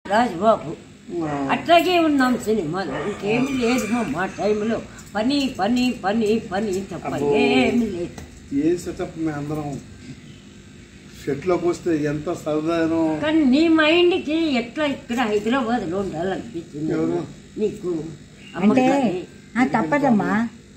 రాజుబాబు అట్లాగే ఉన్నాం సినిమాలో ఇంకేమి లేదు మా మా టైంలో పని పని పని పని తప్ప అబ్బో. ఏమి లేదు ఏ సెటప్ మేము అందరం షెట్లోకి వస్తే ఎంత సరదానో కానీ నీ మైండ్కి ఎట్లా ఇక్కడ హైదరాబాద్లో ఉండాలనిపించింది ఎవరు? నీకు అంటే అమ్మగారి ఆ, తప్పదమ్మా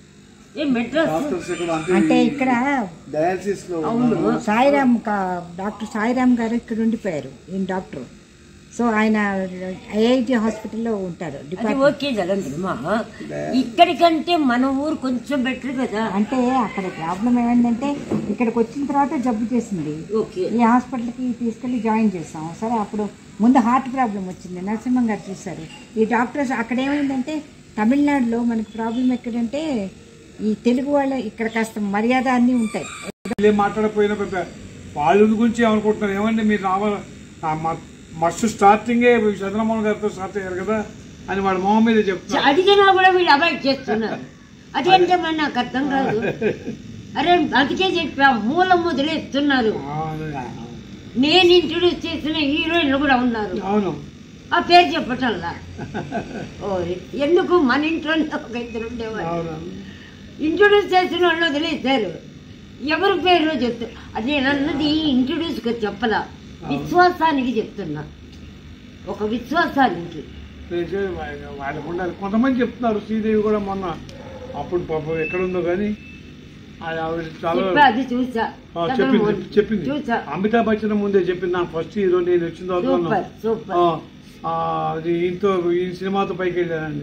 ఏ మెడ్రాస్ డాక్టర్స్ ఇక్కడ అంటే అంటే ఇక్కడ డయాలసిస్ లో అవును. ఉన్నారు. సాయిరామ్ కా- డాక్టర్ సాయిరామ్ గారు ఇక్కడ ఉండిపోయారు ఈయన డాక్టర్ సో ఆయన ఐఐటి హాస్పిటల్లో ఉంటారు అది డిపార్ట్మెంట్ ఓకే జగంద్రమా ఇక్కడికంటే మన ఊరు కొంచెం బెటర్ కదా అంటే అక్కడ ప్రాబ్లం ఏమైందంటే ఇక్కడికి వచ్చిన తర్వాత జబ్బు చేసింది ఓకే ఈ హాస్పిటల్కి తీసుకెళ్ళి జాయిన్ చేసాం సరే అప్పుడు ముందు హార్ట్ ప్రాబ్లం వచ్చింది నరసింహం గారు చూశారు ఈ డాక్టర్స్ అక్కడ ఏమైందంటే తమిళనాడులో మనకి ప్రాబ్లం ఎక్కడంటే ఈ తెలుగు వాళ్ళ ఇక్కడ కాస్త మర్యాద అన్నీ ఉంటాయి వీళ్ళు ఏం మాట్లాడకపోయినా పెద్ద వాళ్ళ గురించి ఏమనుకుంటున్నారు ఏమండి మీరు రావాలి ఆ మ- మస్తు స్టార్టింగే చంద్రమోహన్ గారితో స్టార్ట్ అయ్యారు కదా అని వాళ్ళ మొహం మీద చెప్తున్నారు అడిగినా కూడా వీళ్ళు అవాయిడ్ చేస్తున్నారు అదేంటే మరి నాకు అర్థం కాదు అరే అందుకే చెప్పా మూలం మొదలెస్తున్నారు ఆ, నేను ఇంట్రొడ్యూస్ చేసిన హీరోయిన్లు కూడా ఉన్నారు అవును ఆ పేరు చెప్పటంలా ఓరి ఎందుకు మన ఇంట్లోనే ఒక ఇద్దరు ఉండేవారు అవును ఇంట్రొడ్యూస్ చేసిన వాళ్ళు వదిలేశారు ఎవరి పేరు చెప్తా అది నేను అన్నది ఇంట్రొడ్యూస్గా చెప్పలా విశ్వాసానికి చెప్తున్నా ఒక విశ్వాసానికి చేసే వా- వాళ్ళకు ఉండాలి కొంతమంది చెప్తున్నారు శ్రీదేవి కూడా మొన్న అప్పుడు పాపం ఎక్కడుందో కానీ ఆ- ఆవిడ చాలా చెప్పా అది చూసా ఆ, చెప్పింది చెప్పింది చూసా అమితాబ్ బచ్చన్ ముందే చెప్పింది నా ఫస్ట్ హీరో నేను వచ్చిన తర్వాత సూపర్ ఉన్నాను. సూపర్ ఆ, ఆ, అది ఈయనతో ఈ సినిమాతో పైకి వెళ్ళానండి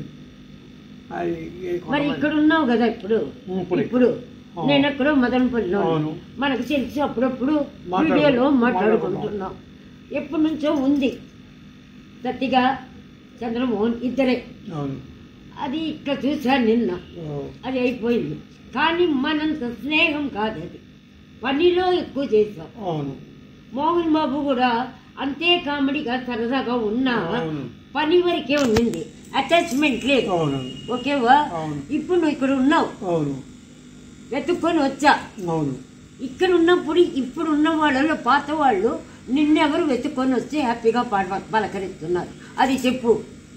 అది ఏ మరి కొంతమంది- ఇక్కడ ఉన్నావు కదా ఇప్పుడు ఇప్పుడు. ఇప్పుడు ఆ. నేను ఎక్కడో మదనపల్లిలో అవును. మనకు తెలిసి అప్పుడప్పుడు మాట్లాడు- వీడియోలో మాట్లాడుకుంటాం. మాట్లాడుకుంటున్నాం ఎప్పటి నుంచో ఉంది సత్తిగా చంద్రమోహన్ ఇద్దరే అవును అది ఇక్కడ చూశాను నిన్న ఓ, అది అయిపోయింది కానీ మనంత స్నేహం కాదు అది పనిలో ఎక్కువ చేసాం అవును మోహన్ బాబు కూడా అంతే కామెడీగా సరదాగా ఉన్నా అవును. పని వరకే ఉండింది అటాచ్మెంట్ లేదు అవును ఓకేవా అవును. ఇప్పుడు నువ్వు ఇక్కడ ఉన్నావు అవును వెతుక్కొని వచ్చా అవును ఇక్కడ ఉన్నప్పుడు ఇప్పుడు ఉన్న వాళ్ళలో పాత వాళ్ళు నిన్నెవరు వెతుక్కొని వచ్చి హ్యాపీగా పాట పలకరిస్తున్నారు అది చెప్పు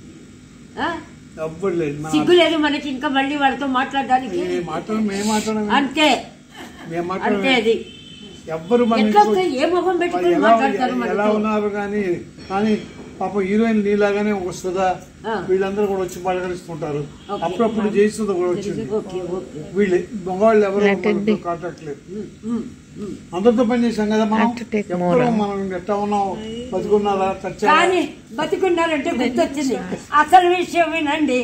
ఆ? ఎవ్వరు లేదు మన సిగ్గు లేదు మనకి ఇంకా మళ్ళీ వాళ్ళతో మాట్లాడడానికి ఏ మాట్లాడం మేము మాట్లాడమే అంతే మేము అంతే మాట్లాడమే అది ఎవ్వరు మన ఎట్లా ఇంటికి వస్తాయి? ఏ మొహం పెట్టుకొని ఎలా మాట్లాడతారు ఎలా మనతో ఉన్నారు కానీ కానీ పాప హీరోయిన్ నీలాగానే ఒక సుధా ఆ. వీళ్ళందరూ కూడా వచ్చి పలకరిస్తుంటారు ఓకే. అప్పుడప్పుడు జయసుధ కూడా వచ్చింది ఓకే ఓకే వీళ్ళే మగవాళ్ళు ఎవరు మనతో కాంటాక్ట్ లేదు ఉమ్, ఉమ్, ఉమ్. అందరితో పని చేశాం కదా మనం ఎప్పుడు మనం ఎట్టా ఉన్నాం బతుకున్నారా చచ్చా కానీ బతికున్నారంటే గుర్తొచ్చింది అసలు విషయం వినండి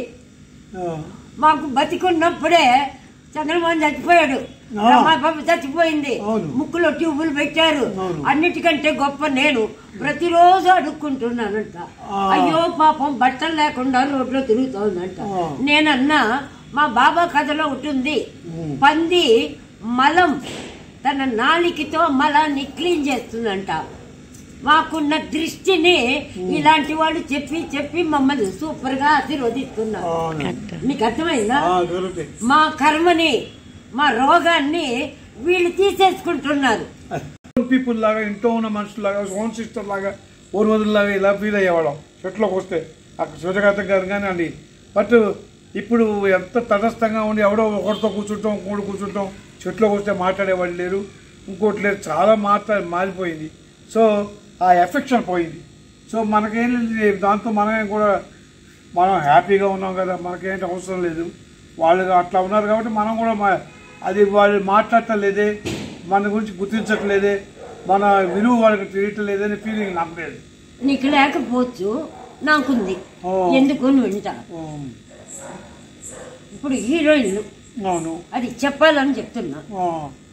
మాకు బతికున్నప్పుడే చంద్రమోహన్ చచ్చిపోయాడు ఆ. రమాబాబు చచ్చిపోయింది అవును. ముక్కులో ట్యూబులు పెట్టారు అవును. అన్నిటికంటే గొప్ప నేను ప్రతిరోజు అడుక్కుంటున్నానంట ఆ. అయ్యో పాపం బట్టలు లేకుండా రోడ్లో తిరుగుతోందంట ఆ. నేనన్నా మా బాబా కథలో ఉంటుంది ఉమ్. పంది మలం తన నాలికతో మలాన్ని క్లీన్ చేస్తుందంట మాకున్న దృష్టిని ఇలాంటి వాళ్ళు చెప్పి చెప్పి మమ్మల్ని సూపర్ గా ఆశీర్వదిస్తున్నారు నీకు అర్థమైందా కరెక్టే మా కర్మని మా రోగాన్ని వీళ్ళు తీసేసుకుంటున్నారు పీపుల్ లాగా ఇంట్లో ఉన్న మనుషులాగా ఓన్ సిస్టర్ లాగా ఓన్ వదులాగా ఇలా ఫీల్ అయ్యేవాళ్ళం చెట్లోకి వస్తే అక్కడ శివజగత గారు కానీ అండి బట్ ఇప్పుడు ఎంత తటస్థంగా ఉండి ఎవడో ఒకరితో కూర్చుంటాం మూడు కూర్చుంటాం చెట్లోకి వస్తే మాట్లాడేవాళ్ళు లేరు ఇంకోటి లేరు చాలా మాట్లా మారిపోయింది సో ఆ ఎఫెక్షన్ పోయింది సో మనకేం లేదు దాంతో మనమే కూడా మనం హ్యాపీగా ఉన్నాం కదా మనకేంటి అవసరం లేదు వాళ్ళు అట్లా ఉన్నారు కాబట్టి మనం కూడా మా అది వాళ్ళు మాట్లాడటలేదే మన గురించి గుర్తించట్లేదే మన విలువ వాళ్ళకి తెలియట్లేదే అనే ఫీలింగ్ నాకు లేదు నీకు లేకపోవచ్చు నాకుంది ఓ. ఎందుకు నువ్వు వింటా ఉమ్, ఇప్పుడు హీరోయిన్లు అవును అది చెప్పాలని చెప్తున్నా ఆ,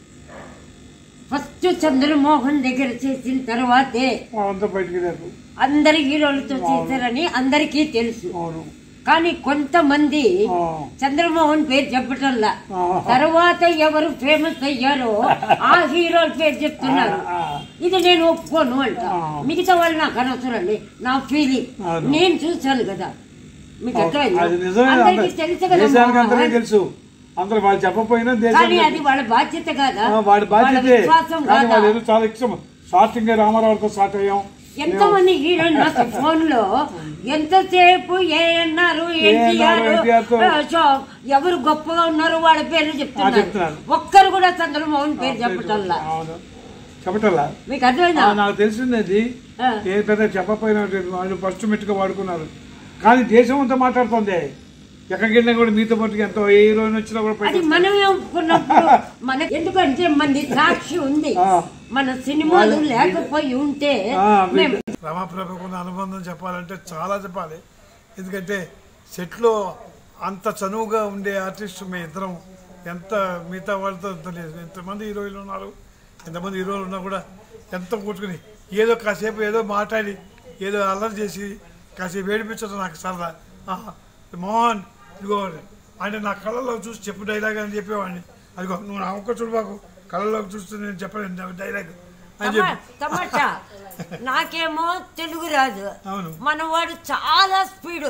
ఫస్ట్ చంద్రమోహన్ దగ్గర చేసిన తర్వాతే అంతా బయటికి లేదు అందరి హీరోలతో చేశారని అందరికీ తెలుసు అవును కానీ కొంతమంది ఆ, చంద్రమోహన్ పేరు చెప్పటంలా ఆ. తర్వాత ఎవరు ఫేమస్ అయ్యారో ఆ హీరోల పేరు చెప్తున్నారు ఆ, ఇది నేను ఒప్పుకోను అంట ఆ. మిగతా వాళ్ళు నాకు అనవసరండి నా ఫీలింగ్ అవును. నేను చూశాను కదా మీకు అర్థమైందా? అది నిజమే అందరికీ అందరి- తెలుసు కదా దేశానికి అందరికీ మోహన్. తెలుసు అందరూ వాళ్ళు చెప్పకపోయినా కానీ దేశానికి అది వాళ్ళ బాధ్యత కాదా ఆ, వాడి బాధ్యతే విశ్వాసం కానీ కాదా వాళ్ళు ఏదో చాలా ఇష్టం స్టార్టింగ్ రామారావుతో స్టార్ట్ అయ్యాం ఎంతమంది హీరోయిన్ అసలు ఫోన్ లో ఎంతసేపు ఏ అన్నారు ఎన్టీఆర్ ఎన్టీఆర్ తో. ఎవరు గొప్పగా ఉన్నారో వాళ్ళ పేర్లు చెప్తున్నారు చెప్తున్నారు. ఒక్కరు కూడా చంద్రమోహన్ పేరు చెప్పటల్లా అవును చెప్పటల్లా మీకు అర్థమైందా ఆ, నాకు తెలిసింది అది ఆ. ఏ పెద్ద చెప్పపోయినా వాళ్ళు ఫస్ట్ మెట్టుగా వాడుకున్నారు కానీ దేశం అంతా మాట్లాడుతుంది ఎక్కడికి వెళ్ళినా కూడా మీతో మట్టుకు ఎంతో ఏ హీరోయిన్ వచ్చినా కూడా అది పైకి మనమే ఒప్పుకున్నప్పుడు మన ఎందుకంటే మన సాక్షి ఉంది ఆ. మన సినిమాలు లేకపోయి ఉంటే ఆ, మేము రమాప్రభకు ఉన్న అనుబంధం చెప్పాలంటే చాలా చెప్పాలి ఎందుకంటే సెట్లో అంత చనువుగా ఉండే ఆర్టిస్ట్ మీ ఇద్దరం ఎంత మిగతా వాళ్ళతో తెలియదు ఎంతమంది హీరోయిన్లు ఉన్నారు ఎంతమంది హీరోలు ఉన్నా కూడా ఎంత కూర్చుని ఏదో కాసేపు ఏదో మాట్లాడి ఏదో అల్లరి చేసి కాసేపు ఏడిపించడం నాకు సరదా ఆ, మోహన్ ఇదిగో అంటే నా కళ్ళలో చూసి చెప్పు డైలాగ్ అని చెప్పేవాడిని అదిగో నువ్వు నా ఒక్క చూడబాకు కళ్ళలోకి చూస్తే నేను చెప్పలేను డైలాగ్ అని తమా- చెప్పి తమాషా నాకేమో తెలుగు రాదు అవును. మనవాడు చాలా స్పీడ్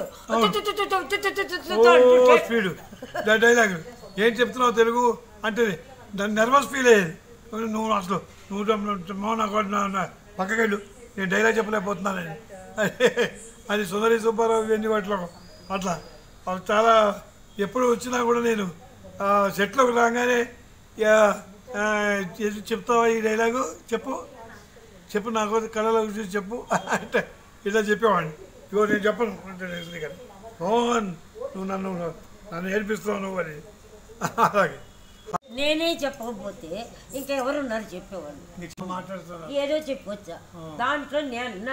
ఓ స్పీడ్ డైలాగ్ ఏం చెప్తున్నావు తెలుగు అంటే దాన్ని నర్వస్ ఫీల్ అయ్యేది నువ్వు అసలు నువ్వు నువ్వు నాకు నా పక్కకెళ్ళు నేను డైలాగ్ చెప్పలేకపోతున్నానని అది సుందరి సుబ్బారావు ఇవన్నీ వాటిలో అట్లా అవి చాలా ఎప్పుడు వచ్చినా కూడా నేను ఆ, సెట్లోకి రాగానే యా, ఆ, ఏది చెప్తావా ఈ డైలాగు చెప్పు చెప్పు నాకు కళలో చూసి చెప్పు అంటే ఇలా చెప్పేవాడిని ఇగో నేను చెప్పను అంటే నేను కానీ మోహన్ నువ్వు నన్ను నన్ను ఏడిపిస్తున్నావు నువ్వు అని అలాగే నేనే చెప్పకపోతే ఇంకెవరున్నారు చెప్పేవాళ్ళు నీకు మాట్లాడుతున్నా ఏదో చెప్పొచ్చా దాంట్లో నేను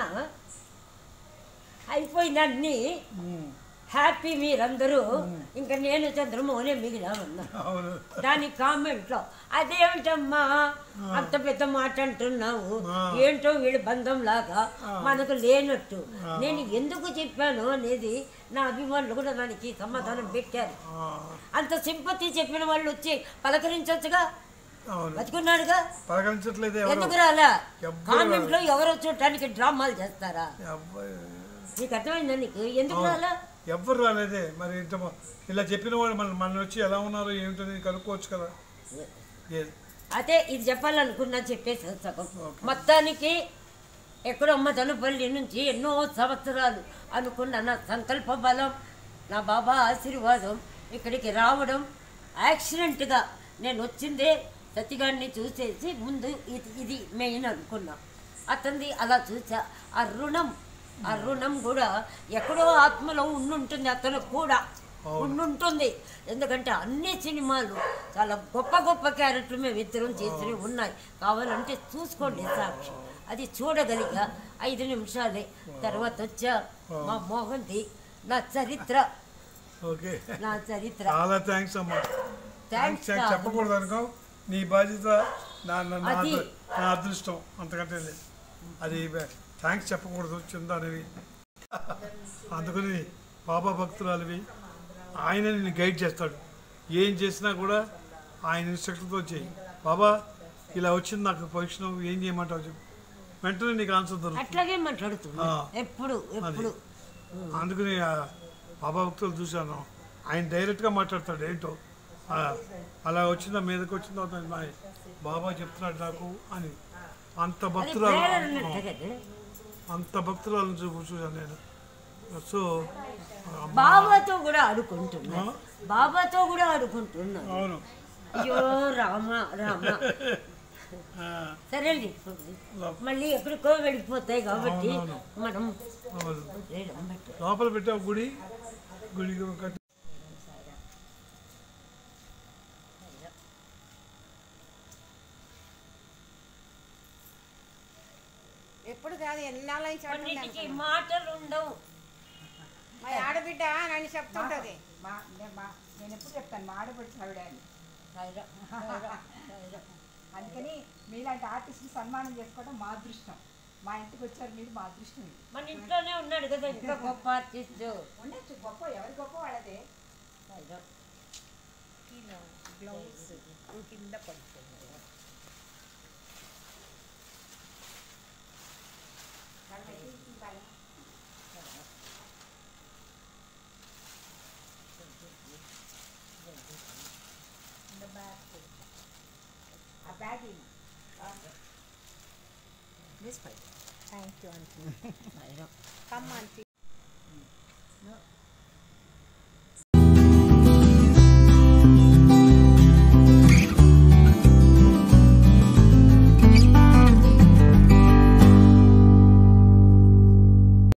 అయిపోయిందన్నీ హ్యాపీ మీరందరూ ఇంకా నేను చంద్రమోహనే మిగిలామన్నా అవును దాని కామెంట్ లో అదేమిటమ్మా అంత పెద్ద మాట అంటున్నావు ఏంటో వీళ్ళ బంధం లాగా మనకు లేనట్టు నేను ఎందుకు చెప్పాను అనేది నా అభిమానులు కూడా దానికి సమాధానం పెట్టారు అంత సింపతి చెప్పిన వాళ్ళు వచ్చి పలకరించొచ్చుగా అవును బతుకున్నాడుగా పలకరించట్లేదు ఎవరు ఎందుకు రాలా ఎవ్వరు కామెంట్ లో ఎవరో చూడటానికి డ్రామాలు చేస్తారా ఎవ్వరు నీకు అర్థమైందా నీకు ఎందుకు రాలా ఎవ్వరు రాలేదే మరి ఇంత మొ- ఇలా చెప్పిన వాళ్ళు మన మన వచ్చి ఎలా ఉన్నారో ఏమిటో నేను కనుక్కోవచ్చు కదా ఏ- అదే ఇది చెప్పాలనుకున్నా చెప్పేసి సగం మొత్తానికి ఎక్కడో మదనపల్లి నుంచి ఎన్నో సంవత్సరాలు అనుకున్న నా సంకల్ప బలం నా బాబా ఆశీర్వాదం ఇక్కడికి రావడం యాక్సిడెంట్గా నేను వచ్చిందే సతిగాడిని చూసేసి ముందు ఇది ఇది మెయిన్ అనుకున్నా అతనిది అలా చూసా ఆ రుణం ఆ రుణం కూడా ఎక్కడో ఆత్మలో ఉండుంటుంది అతను కూడా ఉండుంటుంది ఎందుకంటే అన్ని సినిమాలు చాలా గొప్ప గొప్ప క్యారెక్టర్లు మేము ఇద్దరం చేసినవి ఉన్నాయి కావాలంటే చూసుకోండి సాక్షి అది చూడగలిగా ఐదు నిమిషాలే తర్వాత వచ్చా మా మోహన్ది నా చరిత్ర ఓకే నా చరిత్ర చాలా థ్యాంక్స్ అమ్మా థ్యాంక్స్ థ్యాంక్స్ చెప్పకూడదు అనుకో నీ బాధ్యత నా నా- నా అది- అదృ- నా అదృష్టం అంతకంటే లేదు అది థ్యాంక్స్ చెప్పకూడదు చిందానివి అందుకని బాబా భక్తురాలివి ఆయన నిన్ను గైడ్ చేస్తాడు ఏం చేసినా కూడా ఆయన ఇన్స్ట్రక్షన్తో చేయి బాబా ఇలా వచ్చింది నాకు పొజిషన్ ఏం చేయమంటావు చెప్పు వెంటనే నీకు ఆన్సర్ దొరుకుతుంది అట్లాగే మాట్లాడుతున్నా ఆ. ఎప్పుడు ఎప్పుడు అందుకని ఆ బాబా భక్తులు చూశాను ఆయన డైరెక్ట్గా మాట్లాడతాడు ఏంటో ఆ, అలా వచ్చిందా మీదకి వచ్చిందో అతను మా బాబా చెప్తున్నాడు నాకు అని అంత అది భక్తురాలు ప్రేరణ ఉన్నట్టే కదా అంత భక్తురాలను చూ చూశాను నేను సో బాబాతో కూడా ఆడుకుంటున్నా బాబాతో కూడా ఆడుకుంటున్నా అవును అయ్యో రామ రామ ఆ, సరేండి మళ్ళీ ఎక్కడికో వెళ్ళిపోతాయి కాబట్టి అవునవును. మనం అవును వదిలేయడం better. లోపల పెట్టావు గుడి గుడి కట్టి ఎప్పుడు కాదు ఎన్నాళ్ళ నుంచి అంటుంది కొన్నిటికి మాటలు ఉండవు మా ఆడబిడ్డ నన్ను చెప్తుంటది మా నే- మా నేను ఎప్పుడు చెప్తాను మా ఆడపడుచు ఆవిడ అని సైరా, సైరా, సైరా. అందుకని మీలాంటి ఆర్టిస్ట్ని సన్మానం చేసుకోవడం మా అదృష్టం మా ఇంటికి వచ్చారు మీరు మా అదృష్టం ఇది మన ఇంట్లోనే ఉన్నాడు కదా ఇంకా గొప్ప ఆర్టిస్ట్ ఉండొచ్చు గొప్ప ఎవరి గొప్ప వాళ్ళదే సైరా. కింద పడుతుంది ఆ bag this way. Thank you aunty come aunty